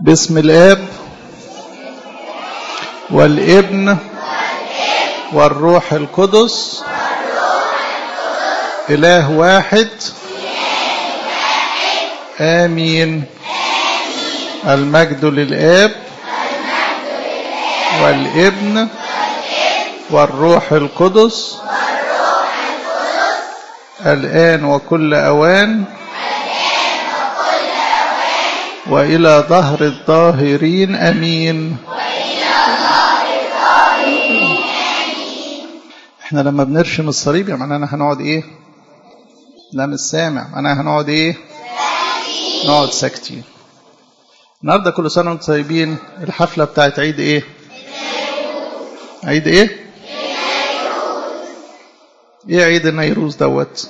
باسم الاب والابن والروح القدس اله واحد امين المجد للاب والابن والروح القدس الآن وكل أوان وإلى ظهر الظاهرين أمين احنا لما بنرشم الصليب يعني معناها هنقعد ايه لا مش سامع معناها هنقعد ايه نقعد ساكتين النهارده كل سنه وانتم طيبين الحفله بتاعت عيد ايه عيد ايه ايه عيد النيروز دوت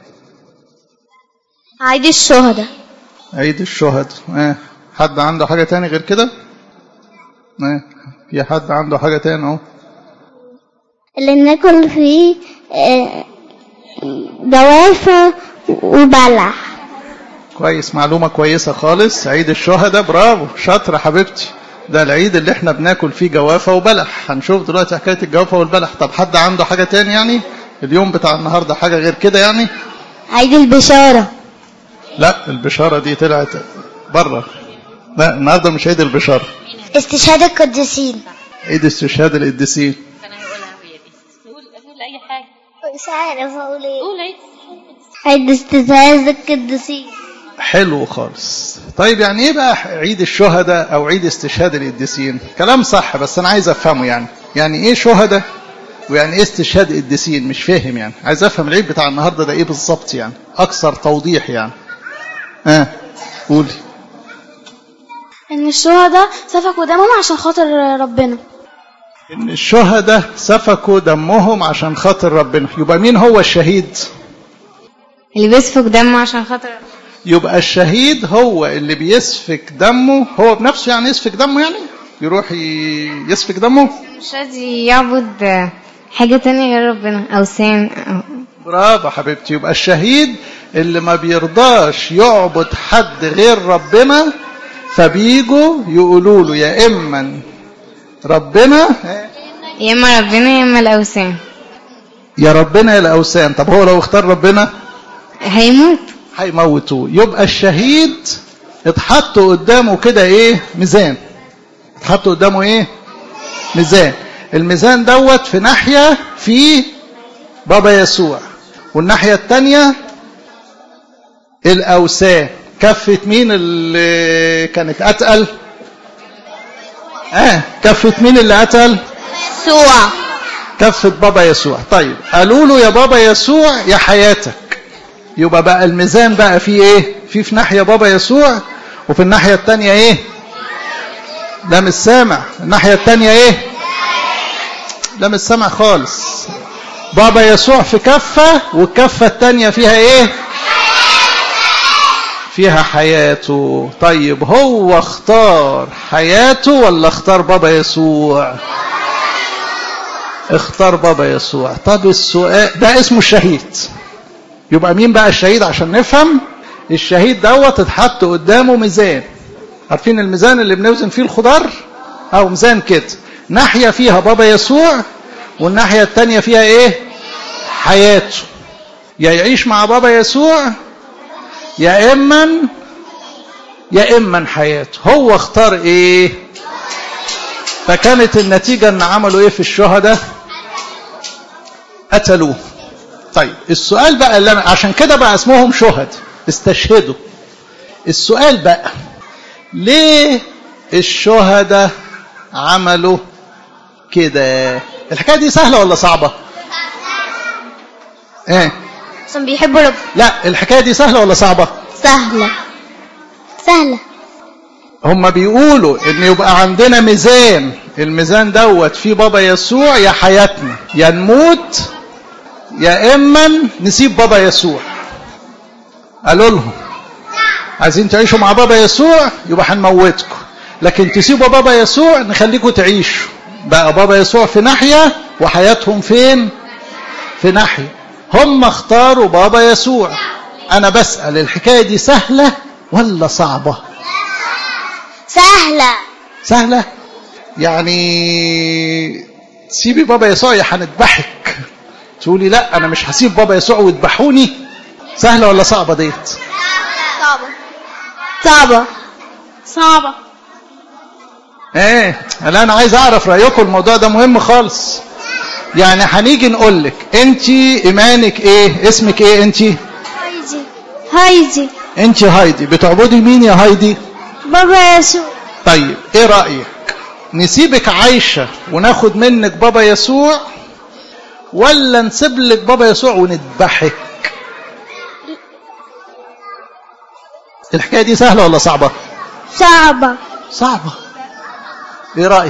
عيد الشهداء عيد الشهداء اه حد عنده حاجه تاني غير كده اه في حد عنده حاجه تاني اهو اللي ناكل فيه آه، جوافة وبلح كويس معلومة كويسة خالص عيد الشهداء برافو شاطرة حبيبتي ده العيد اللي احنا بناكل فيه جوافة وبلح هنشوف دلوقتي حكاية الجوافة والبلح طب حد عنده حاجة تاني يعني اليوم بتاع النهاردة حاجة غير كده يعني عيد البشارة لا البشارة دي طلعت بره لا النهاردة مش عيد البشارة استشهاد القديسين عيد استشهاد القديسين كان هيقولها هي دي قول قول اي حاجه مش عارف اقول ايه قول عيد عيد استشهاد القديسين حلو خالص طيب يعني ايه بقى عيد الشهداء او عيد استشهاد القديسين كلام صح بس انا عايز افهمه يعني يعني ايه شهداء ويعني ايه استشهاد قديسين مش فاهم يعني عايز افهم العيد بتاع النهارده ده ايه بالظبط يعني اكثر توضيح يعني ها آه. قولي ان الشهداء سفكوا دمهم عشان خاطر ربنا ان الشهداء سفكوا دمهم عشان خاطر ربنا يبقى مين هو الشهيد اللي بيسفك دمه عشان خاطر يبقى الشهيد هو اللي بيسفك دمه هو بنفسه يعني يسفك دمه يعني يروح ي- يسفك دمه مش راضي يعبد حاجة تانية غير ربنا أوثان أو- برافو حبيبتي يبقى الشهيد اللي ما بيرضاش يعبد حد غير ربنا فبيجوا يقولوا له يا اما ربنا يا إما ربنا يا إما الأوثان يا ربنا يا الاوثان طب هو لو اختار ربنا هيموت هيموتوه يبقى الشهيد اتحط قدامه كده ايه ميزان اتحط قدامه ايه ميزان الميزان دوت في ناحية في بابا يسوع والناحية التانية الأوثان كفة مين اللي كانت أتقل اه كفة مين اللي أتقل يسوع كفة بابا يسوع طيب قالوا له يا بابا يسوع يا حياتك يبقى بقى الميزان بقى فيه ايه في في ناحية بابا يسوع وفي الناحية التانية ايه ده مش سامع الناحية التانية ايه ده مش سامع خالص بابا يسوع في كفة والكفة التانية فيها ايه فيها حياته طيب هو اختار حياته ولا اختار بابا يسوع اختار بابا يسوع طب السؤال ده اسمه الشهيد يبقى مين بقى الشهيد عشان نفهم الشهيد دوت اتحط قدامه ميزان عارفين الميزان اللي بنوزن فيه الخضار او ميزان كده ناحية فيها بابا يسوع والناحية التانية فيها ايه حياته يا يعيش مع بابا يسوع يا اما يا اما حياته هو اختار ايه فكانت النتيجة ان عملوا ايه في الشهداء قتلوه طيب السؤال بقى اللي أنا عشان كده بقى اسمهم شهد استشهدوا السؤال بقى ليه الشهداء عملوا كده الحكايه دي سهله ولا صعبه ايه عشان بيحبوا رب لا الحكايه دي سهله ولا صعبه سهلة سهلة هم بيقولوا ان يبقى عندنا ميزان الميزان دوت فيه بابا يسوع يا حياتنا يا نموت يا اما نسيب بابا يسوع قالوا لهم عايزين تعيشوا مع بابا يسوع يبقى هنموتكم لكن تسيبوا بابا يسوع نخليكم تعيشوا بقى بابا يسوع في ناحية وحياتهم فين في ناحية هم اختاروا بابا يسوع انا بسأل الحكاية دي سهلة ولا صعبة سهلة سهلة يعني تسيبي بابا يسوع يا هنذبحك تقولي لا انا مش هسيب بابا يسوع ويذبحوني سهلة ولا صعبة ديت صعبة صعبة صعبة ايه لا انا عايز اعرف رايكم الموضوع ده مهم خالص يعني هنيجي نقول لك انت ايمانك ايه اسمك ايه انت هايدي هايدي انت هايدي بتعبدي مين يا هايدي بابا يسوع طيب ايه رايك نسيبك عايشه وناخد منك بابا يسوع ولا نسيب لك بابا يسوع ونذبحك الحكايه دي سهله ولا صعبه صعبة صعبه ايه رايك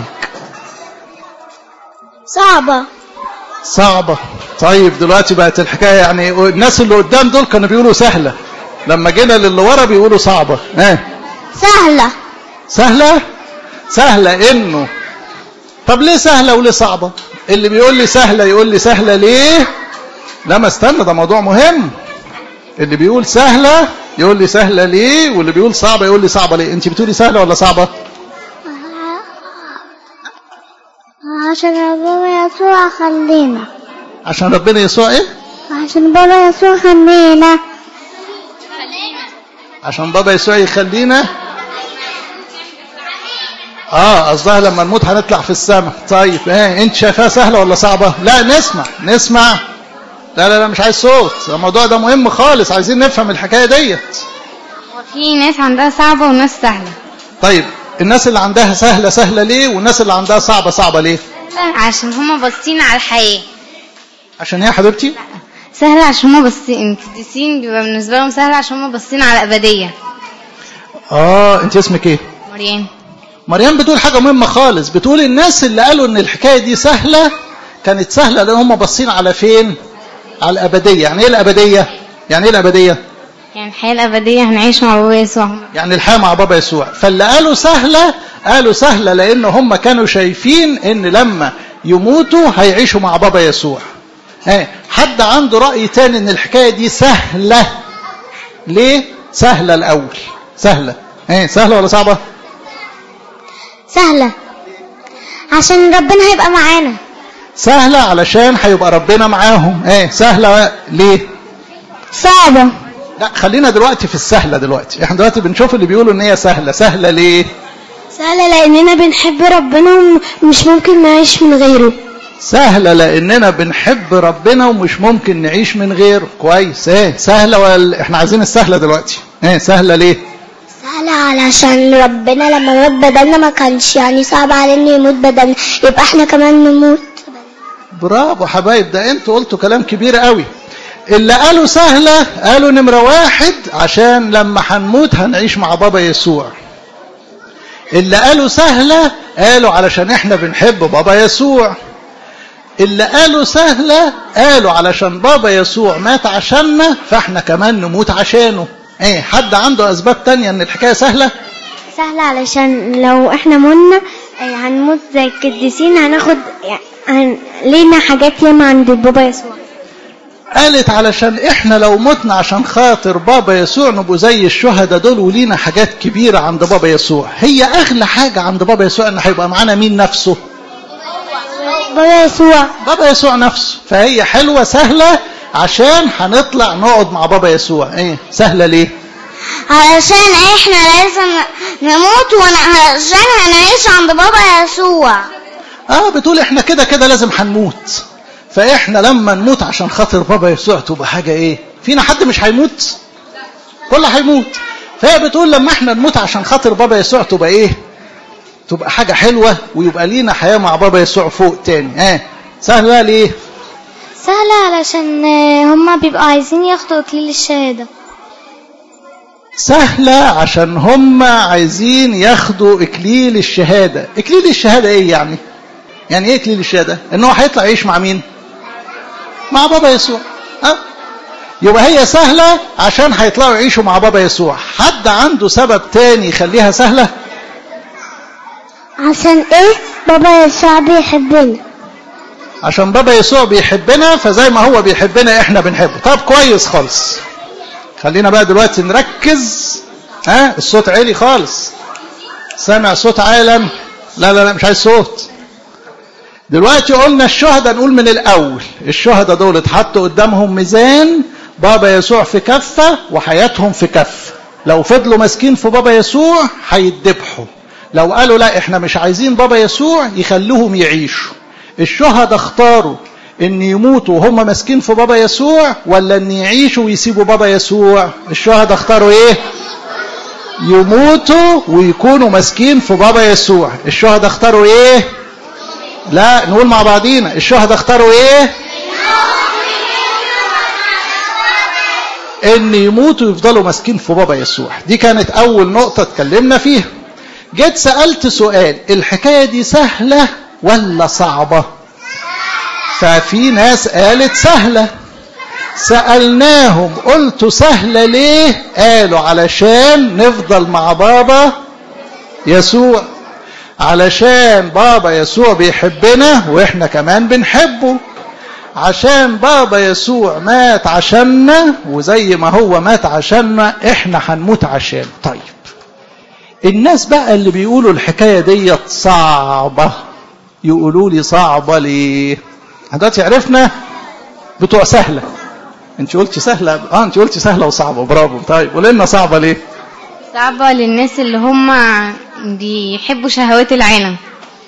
صعبة صعبة طيب دلوقتي بقت الحكاية يعني الناس اللي قدام دول كانوا بيقولوا سهلة لما جينا للي ورا بيقولوا صعبة اه سهلة سهلة سهلة انه طب ليه سهلة وليه صعبة اللي بيقول لي سهلة يقول لي سهلة ليه لا ما استنى ده موضوع مهم اللي بيقول سهلة يقول لي سهلة ليه واللي بيقول صعبة يقول لي صعبة ليه انت بتقولي سهلة ولا صعبة عشان بابا يسوع خلينا عشان ربنا يسوع ايه عشان بابا يسوع خلينا عشان بابا يسوع يخلينا اه قصدها لما نموت هنطلع في السماء طيب ايه انت شايفاها سهله ولا صعبه لا نسمع نسمع لا لا لا مش عايز صوت الموضوع ده مهم خالص عايزين نفهم الحكايه ديت وفي ناس عندها صعبة وناس سهلة طيب الناس اللي عندها سهله سهله ليه والناس اللي عندها صعبه صعبه ليه عشان هما باصين على الحياة عشان هي حبيبتي سهلة عشان هما باصين القديسين بيبقى بالنسبة لهم سهلة عشان هما باصين على الأبدية اه انت اسمك ايه مريم مريم بتقول حاجه مهمه خالص بتقول الناس اللي قالوا ان الحكايه دي سهله كانت سهله لان هم باصين على فين على الابديه يعني ايه الابديه يعني ايه الابديه يعني الحياة الأبدية هنعيش مع بابا يسوع يعني الحياه مع بابا يسوع فاللي قالوا سهله قالوا سهله لان هم كانوا شايفين ان لما يموتوا هيعيشوا مع بابا يسوع ها حد عنده راي تاني ان الحكايه دي سهله ليه سهله الاول سهله ها سهله ولا صعبه سهلة عشان ربنا هيبقى معانا سهله علشان هيبقى ربنا معاهم ايه سهله ليه صعبة لا خلينا دلوقتي في السهله دلوقتي احنا دلوقتي بنشوف اللي بيقولوا ان هي سهله سهله ليه سهلة لأننا بنحب ربنا ومش ممكن نعيش من غيره سهلة لأننا بنحب ربنا ومش ممكن نعيش من غيره كويس ايه سهلة ولا احنا عايزين السهلة دلوقتي ايه سهلة ليه سهلة علشان ربنا لما مات بدلنا ما كانش يعني صعب عليه انه يموت بدلنا يبقى احنا كمان نموت برافو حبايب ده انتوا قلتوا كلام كبير قوي اللي قالوا سهلة قالوا نمرة واحد عشان لما هنموت هنعيش مع بابا يسوع اللي قالوا سهلة قالوا علشان احنا بنحب بابا يسوع اللي قالوا سهلة قالوا علشان بابا يسوع مات عشاننا فاحنا كمان نموت عشانه ايه حد عنده اسباب تانية ان الحكاية سهلة سهلة علشان لو احنا منا هنموت زي القديسين هناخد هن... لينا حاجات ياما عند بابا يسوع قالت علشان احنا لو متنا عشان خاطر بابا يسوع نبقوا زي الشهداء دول ولينا حاجات كبيرة عند بابا يسوع هي اغلى حاجة عند بابا يسوع ان هيبقى معانا مين نفسه بابا يسوع بابا يسوع نفسه فهي حلوة سهلة عشان هنطلع نقعد مع بابا يسوع ايه سهلة ليه علشان احنا لازم نموت وعشان هنعيش عند بابا يسوع اه بتقول احنا كده كده لازم هنموت فاحنا لما نموت عشان خاطر بابا يسوع تبقى حاجة ايه فينا حد مش هيموت كله هيموت فهي بتقول لما احنا نموت عشان خاطر بابا يسوع تبقى ايه تبقى حاجة حلوة ويبقى لينا حياة مع بابا يسوع فوق تاني اه سهلة ليه سهلة علشان هما بيبقوا عايزين ياخدوا اكليل الشهادة سهلة عشان هم عايزين ياخدوا اكليل الشهادة اكليل الشهادة ايه يعني يعني ايه اكليل الشهادة ان هو هيطلع يعيش مع مين مع بابا يسوع ها يبقى هي سهلة عشان هيطلعوا يعيشوا مع بابا يسوع حد عنده سبب تاني يخليها سهلة عشان ايه بابا يسوع بيحبنا عشان بابا يسوع بيحبنا فزي ما هو بيحبنا احنا بنحبه طب كويس خالص خلينا بقى دلوقتي نركز ها الصوت عالي خالص سامع صوت عالم لا لا لا مش عايز صوت دلوقتي قلنا الشهداء نقول من الاول الشهداء دول اتحطوا قدامهم ميزان بابا يسوع في كفه وحياتهم في كفه لو فضلوا ماسكين في بابا يسوع هيتذبحوا لو قالوا لا احنا مش عايزين بابا يسوع يخلوهم يعيشوا الشهداء اختاروا ان يموتوا وهم ماسكين في بابا يسوع ولا ان يعيشوا ويسيبوا بابا يسوع الشهداء اختاروا ايه يموتوا ويكونوا ماسكين في بابا يسوع الشهداء اختاروا ايه لا نقول مع بعضينا الشهداء اختاروا ايه ان يموتوا ويفضلوا ماسكين في بابا يسوع دي كانت اول نقطه اتكلمنا فيها جيت سالت سؤال الحكايه دي سهله ولا صعبه ففي ناس قالت سهله سالناهم قلت سهله ليه قالوا علشان نفضل مع بابا يسوع علشان بابا يسوع بيحبنا واحنا كمان بنحبه عشان بابا يسوع مات عشاننا وزي ما هو مات عشاننا احنا هنموت عشان طيب الناس بقى اللي بيقولوا الحكايه ديت صعبه يقولوا لي صعبه ليه دلوقتي عرفنا بتوع سهله انت قلتي سهله اه انت قلتي سهله وصعبه برافو طيب قولي لنا صعبه ليه صعبة للناس اللي هم بيحبوا شهوات العالم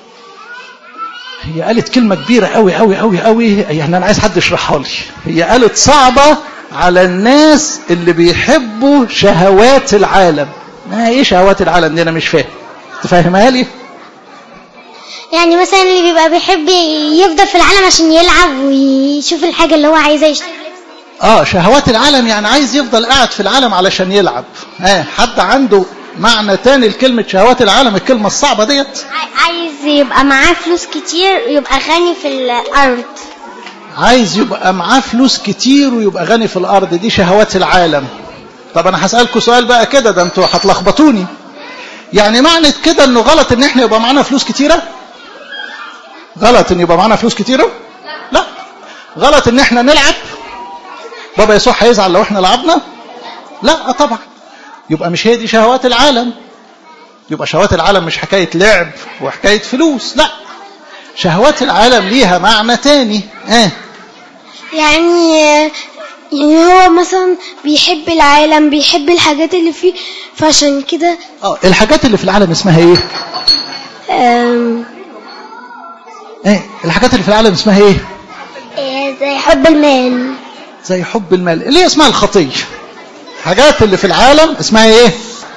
هي قالت كلمة كبيرة قوي قوي قوي قوي يعني أنا عايز حد يشرحها لي هي قالت صعبة على الناس اللي بيحبوا شهوات العالم ما ايه شهوات العالم دي أنا مش فاهم تفهمها لي يعني مثلا اللي بيبقى بيحب يفضل في العالم عشان يلعب ويشوف الحاجة اللي هو عايزها يشتري اه شهوات العالم يعني عايز يفضل قاعد في العالم علشان يلعب اه حد عنده معنى تاني لكلمة شهوات العالم الكلمة الصعبة ديت عايز يبقى معاه فلوس كتير يبقى غني في الأرض عايز يبقى معاه فلوس كتير ويبقى غني في الارض دي شهوات العالم طب انا هسالكم سؤال بقى كده ده انتوا هتلخبطوني يعني معنى كده انه غلط ان احنا يبقى معانا فلوس كتيره غلط ان يبقى معانا فلوس كتيره لا غلط ان احنا نلعب بابا يسوع هيزعل لو احنا لعبنا لا طبعا يبقى مش هي دي شهوات العالم يبقى شهوات العالم مش حكايه لعب وحكايه فلوس لا شهوات العالم ليها معنى تاني اه يعني يعني هو مثلا بيحب العالم بيحب الحاجات اللي فيه فعشان كده اه الحاجات اللي في العالم اسمها ايه آم، ايه الحاجات اللي في العالم اسمها ايه آه، زي حب المال زي حب المال اللي هي اسمها الخطيه الحاجات اللي في العالم اسمها ايه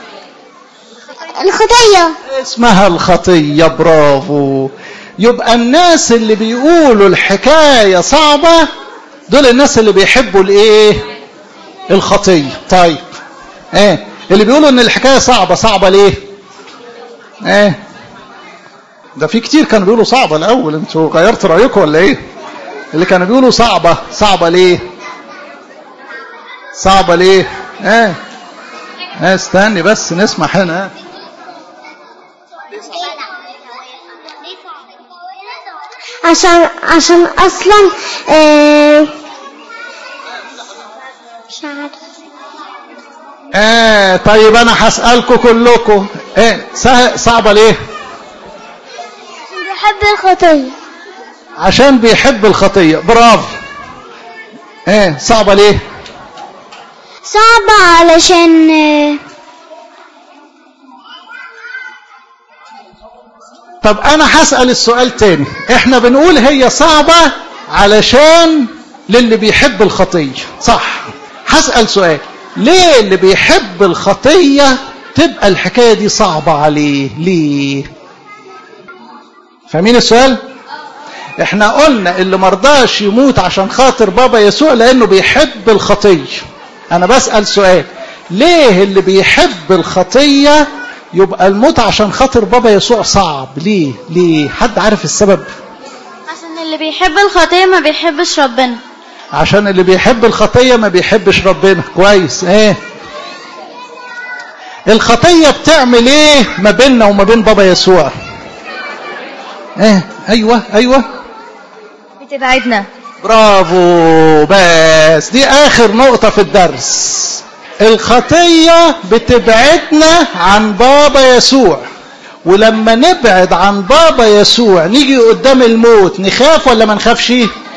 الخطية اسمها الخطيه برافو يبقى الناس اللي بيقولوا الحكايه صعبه دول الناس اللي بيحبوا الايه الخطيه طيب ايه اللي بيقولوا ان الحكايه صعبه صعبه ليه ايه ده في كتير كانوا بيقولوا صعبه الاول انتوا غيرتوا رايكم ولا ايه اللي كانوا بيقولوا صعبه صعبه ليه صعبه ليه ايه ايه استني بس نسمع هنا عشان عشان اصلا آه، مش عارف اه طيب انا هسالكم كلكم ايه سه- صعبه ليه بحب الخطية عشان بيحب الخطيه برافو ايه صعبه ليه صعبة علشان آه، طب انا هسال السؤال تاني احنا بنقول هي صعبه علشان للي بيحب الخطيه صح هسال سؤال ليه اللي بيحب الخطيه تبقى الحكايه دي صعبه عليه ليه فاهمين السؤال احنا قلنا اللي مرضاش يموت عشان خاطر بابا يسوع لانه بيحب الخطيه انا بسال سؤال ليه اللي بيحب الخطيه يبقى الموت عشان خاطر بابا يسوع صعب ليه ليه حد عارف السبب عشان اللي بيحب الخطية ما بيحبش ربنا عشان اللي بيحب الخطيه ما بيحبش ربنا كويس ايه الخطيه بتعمل ايه ما بيننا وما بين بابا يسوع ايه ايوه ايوه بتبعدنا برافو بس دي اخر نقطة في الدرس الخطية بتبعدنا عن بابا يسوع ولما نبعد عن بابا يسوع نيجي قدام الموت نخاف ولا ما نخافش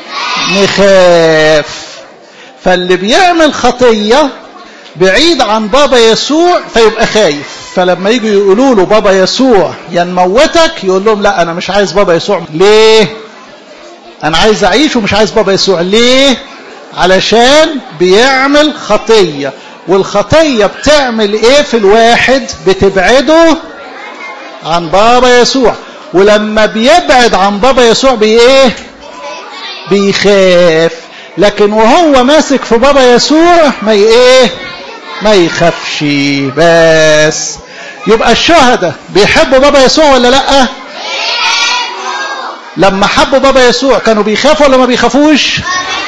نخاف فاللي بيعمل خطية بعيد عن بابا يسوع فيبقى خايف فلما يجوا يقولوا له بابا يسوع ينموتك يقول لهم لا انا مش عايز بابا يسوع ليه انا عايز اعيش ومش عايز بابا يسوع ليه علشان بيعمل خطية والخطية بتعمل ايه في الواحد بتبعده عن بابا يسوع ولما بيبعد عن بابا يسوع بايه بيخاف لكن وهو ماسك في بابا يسوع ما ايه ما يخافش بس يبقى الشهداء بيحبوا بابا يسوع ولا لا لما حبوا بابا يسوع كانوا بيخافوا ولا ما بيخافوش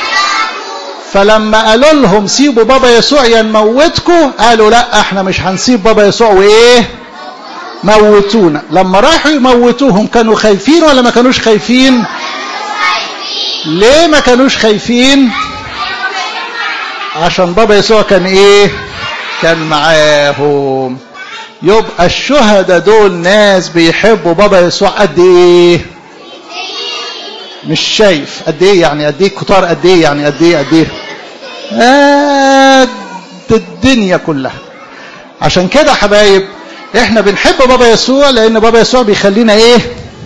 فلما قالوا لهم سيبوا بابا يسوع ينموتكم قالوا لا احنا مش هنسيب بابا يسوع وايه موتونا لما راحوا يموتوهم كانوا خايفين ولا ما كانوش خايفين ليه ما كانوش خايفين عشان بابا يسوع كان ايه كان معاهم يبقى الشهداء دول ناس بيحبوا بابا يسوع قد ايه مش شايف قد ايه يعني قد ايه كتار قد ايه يعني قد ايه قد ايه قد الدنيا كلها عشان كده حبايب احنا بنحب بابا يسوع لان بابا يسوع بيخلينا ايه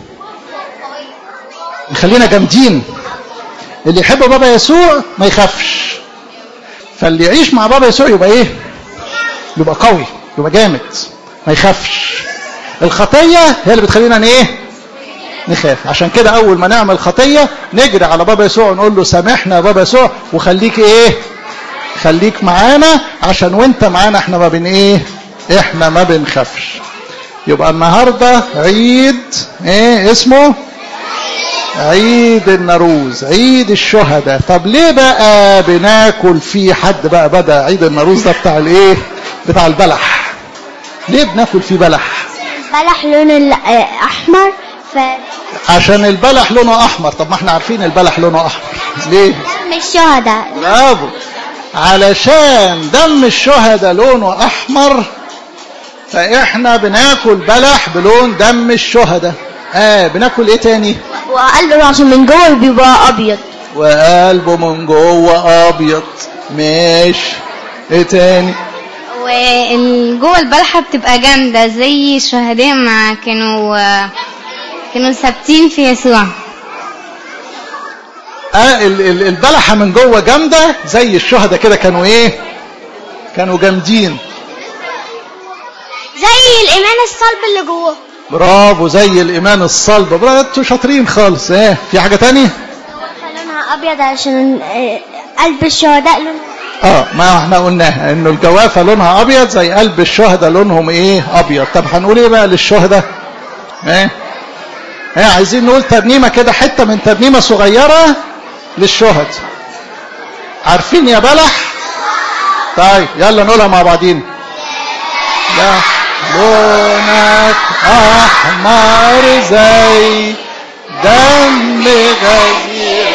يخلينا جامدين اللي يحب بابا يسوع ما يخافش فاللي يعيش مع بابا يسوع يبقى ايه يبقى قوي يبقى جامد ما يخافش الخطيه هي اللي بتخلينا ايه نخاف عشان كده اول ما نعمل خطيه نجري على بابا يسوع ونقول له سامحنا يا بابا يسوع وخليك ايه خليك معانا عشان وانت معانا احنا ما بن ايه احنا ما بنخافش يبقى النهارده عيد ايه اسمه عيد الناروز عيد الشهداء طب ليه بقى بناكل فيه حد بقى بدا عيد الناروز ده بتاع الايه بتاع البلح ليه بناكل فيه بلح بلح لون الاحمر ف عشان البلح لونه احمر طب ما احنا عارفين البلح لونه احمر ليه دم الشهداء برافو علشان دم الشهداء لونه احمر فاحنا بناكل بلح بلون دم الشهداء اه بناكل ايه تاني وقال عشان من جوه بيبقى ابيض وقلبه من جوه ابيض ماشي ايه تاني وجوه البلحة بتبقى جامدة زي الشهداء ما كانوا كانوا ثابتين في يسوع آه ال- ال- البلحة من جوه جامدة زي الشهداء كده كانوا ايه كانوا جامدين زي الايمان الصلب اللي جوه برافو زي الايمان الصلب برافو انتوا شاطرين خالص ايه في حاجة تانية لونها ابيض عشان آه، قلب الشهداء لونه اه ما احنا قلناها انه الجوافة لونها ابيض زي قلب الشهداء لونهم ايه ابيض طب هنقول ايه بقى للشهداء ايه ايه عايزين نقول ترنيمة كده حتة من ترنيمة صغيرة للشهداء عارفين يا بلح طيب يلا نقولها مع بعضين لا لونك احمر زي دم غزير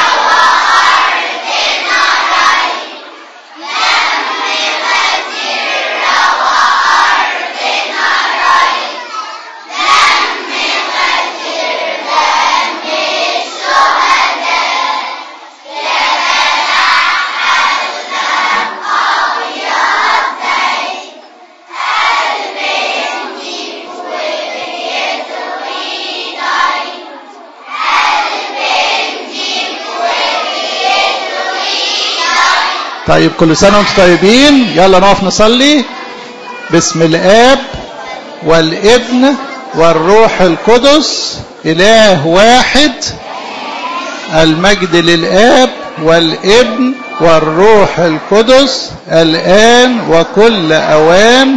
طيب كل سنة وانتم طيبين يلا نقف نصلي باسم الآب والابن والروح القدس إله واحد المجد للآب والابن والروح القدس الآن وكل أوان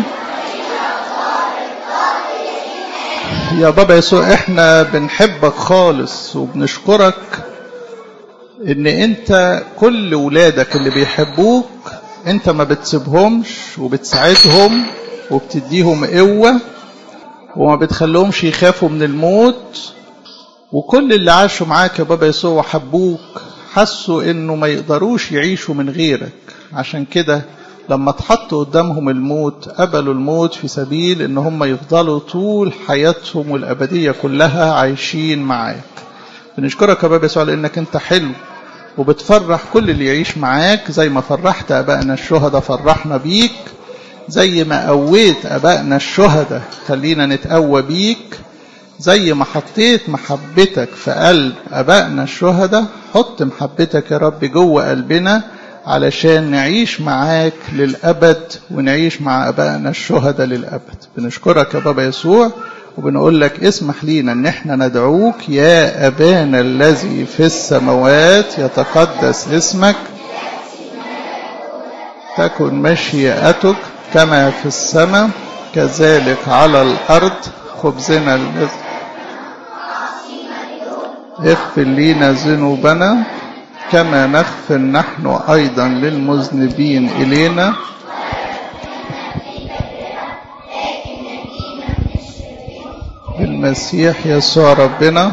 يا بابا يسوع احنا بنحبك خالص وبنشكرك ان انت كل ولادك اللي بيحبوك انت ما بتسيبهمش وبتساعدهم وبتديهم قوة وما بتخليهمش يخافوا من الموت وكل اللي عاشوا معاك يا بابا يسوع وحبوك حسوا انه ما يقدروش يعيشوا من غيرك عشان كده لما اتحط قدامهم الموت قبلوا الموت في سبيل ان هم يفضلوا طول حياتهم والابديه كلها عايشين معاك بنشكرك يا بابا يسوع لانك انت حلو وبتفرح كل اللي يعيش معاك زي ما فرحت ابائنا الشهداء فرحنا بيك زي ما قويت ابائنا الشهداء خلينا نتقوى بيك زي ما حطيت محبتك في قلب ابائنا الشهداء حط محبتك يا رب جوه قلبنا علشان نعيش معاك للأبد ونعيش مع أبائنا الشهداء للأبد بنشكرك يا بابا يسوع وبنقول لك اسمح لينا ان احنا ندعوك يا أبانا الذي في السماوات يتقدس اسمك تكن مشيئتك كما في السماء كذلك على الأرض خبزنا الذي اغفر لنا ذنوبنا كما نغفر نحن أيضا للمذنبين إلينا بالمسيح يسوع ربنا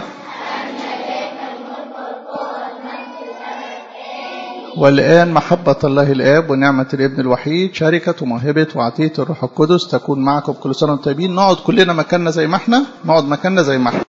والآن محبة الله الآب ونعمة الابن الوحيد شركة وموهبة وعطية الروح القدس تكون معكم كل سنة وانتم طيبين نقعد كلنا مكاننا زي ما احنا نقعد مكاننا زي ما احنا